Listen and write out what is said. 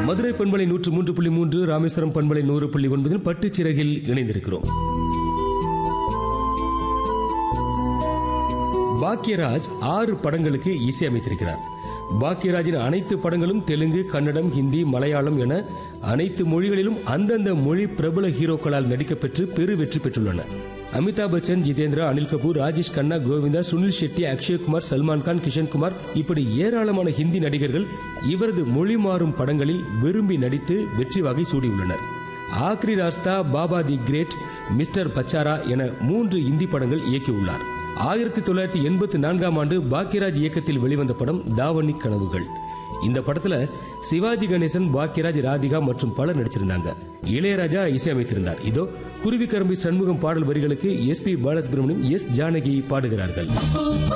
மதுரை பண்பலை நூற்று மூன்று புள்ளி மூன்று ராமேஸ்வரம் பண்பலை நூறு புள்ளி ஒன்பதில் பட்டுச் சிறகில் இணைந்திருக்கிறோம் பாக்யராஜ் ஆறு படங்களுக்கு இசையமைத்திருக்கிறார் பாக்யராஜின் அனைத்து படங்களும் தெலுங்கு கன்னடம் ஹிந்தி மலையாளம் என அனைத்து மொழிகளிலும் அந்தந்த மொழி பிரபல ஹீரோக்களால் நடிக்கப்பெற்று பெரு வெற்றி பெற்றுள்ளன அமிதாப் பச்சன் ஜிதேந்திரா அனில் கபூர் ராஜேஷ் கண்ணா கோவிந்தா சுனில் ஷெட்டி அக்ஷய்குமார் சல்மான் கான் கிஷன் குமார் இப்படி ஏராளமான ஹிந்தி நடிகர்கள் இவரது மொழி மாறும் படங்களில் விரும்பி நடித்து வெற்றி வகை சூடியுள்ளனர் Aakhri Raasta Baba the great mister Bechara என மூன்று இந்தி படங்கள் இயக்கியுள்ளார் ஆயிரத்தி தொள்ளாயிரத்தி எண்பத்தி நான்காம் ஆண்டு பாக்யராஜ் இயக்கத்தில் வெளிவந்த படம் தாவணி கனவுகள் இந்த படத்துல சிவாஜி கணேசன் பாக்யராஜ் ராதிகா மற்றும் பலர் நடிச்சிருந்தாங்க இளையராஜா இசையமைத்திருந்தார் இதோ குருவிக்கரம்பி சண்முகம் பாடல் வரிகளுக்கு S P Balasubrahmanyam S Janaki பாடுகிறார்கள் கூ